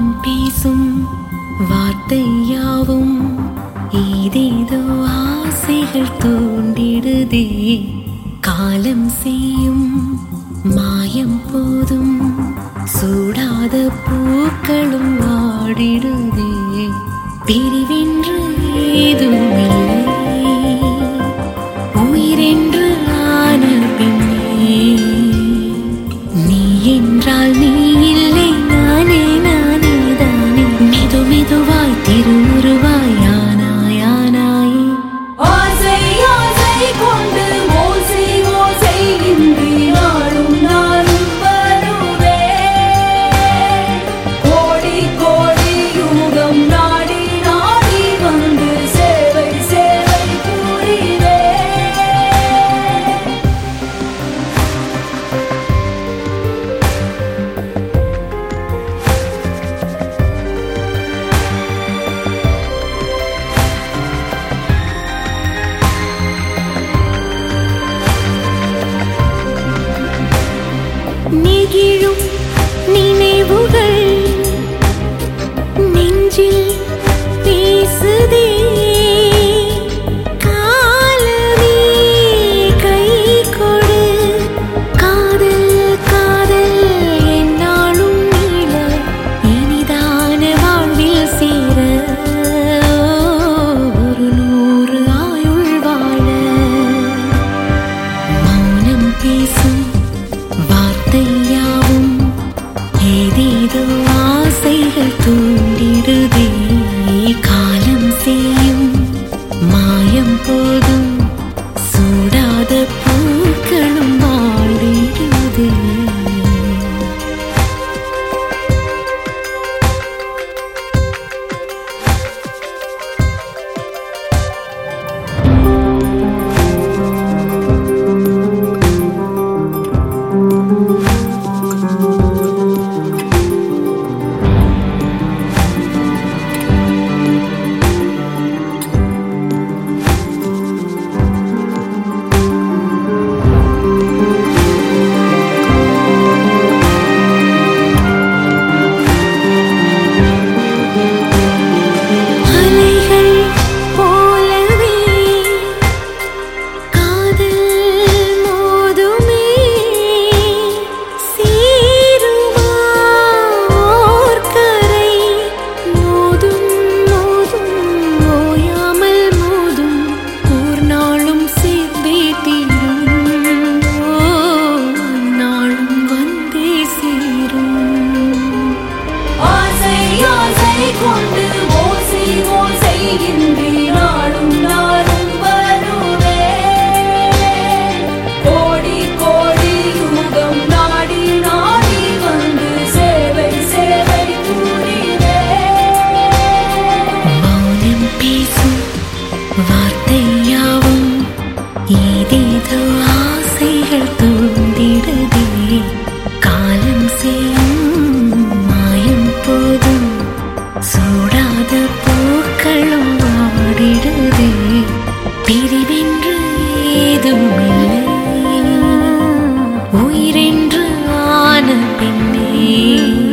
மௌனம் பேசும் வார்த்தையாவும் ஏதேதோ ஆசைகள் தூண்டிடுதே காலம் செய்யும் மாயம் போதும் சூடாத பூக்களும் ஆடிடுதே பிரிவென்று ஏதும் இல்லை உயிரென்று ஆன பின்னே நீ என்றால் நீ இல்லை நானே நானே தானே மெது மெதுவாய் திருவுருவாய் ஆனாய் ஆனாயே ஆசை ஆசை கொண்டு ஓசை ஓசை இன்றி நாளும் நாளும் வருவே கோடி கோடி யுகம் நாடி நாடி வந்து சேவை சேவை புரிவே நெகிழும் நினைவுகள் நெஞ்சில் பேசுதே காலமே கை கொடு காதல் காதல் என்னாலும் நீள இனிதான வாழ்வில் சேர ஒரு நூறு ஆயுள் வாழ மௌனம் பேசும் வார்த்தையாவும் ஏதேதோ ஆசைகள் தூண்டிடுதே காலம் செய்யும் மாயம் போதும் சூடாத பூக்களும் வாழிடுதே அலைகள் போலவே காதல் மோதுமே சீருமா ஓர் கரை மோதும் மோதும் ஓயாமல் மோதும் ஓர் நாளும் சேர்ந்தே தீரும் ஓ நாளும் வந்தே சேரும் ஆசை ஆசை கொண்டு ஓசை ஓசை இன்றி நாளும் நாளும் வருவே கோடி கோடி யுகம் நாடி நாடி வந்து சேவை சேவை புரிவே மௌனம் பேசும் வார்த்தையாவும் ஏதேதோ ஆசைகள் தூண்டிடுதே காலம் செய்யும் மாயம் போதும் சூடாத பூக்களும் வாடிடுதே பிரிவென்று ஏதும் இல்லை உயிரென்று ஆன பின்னே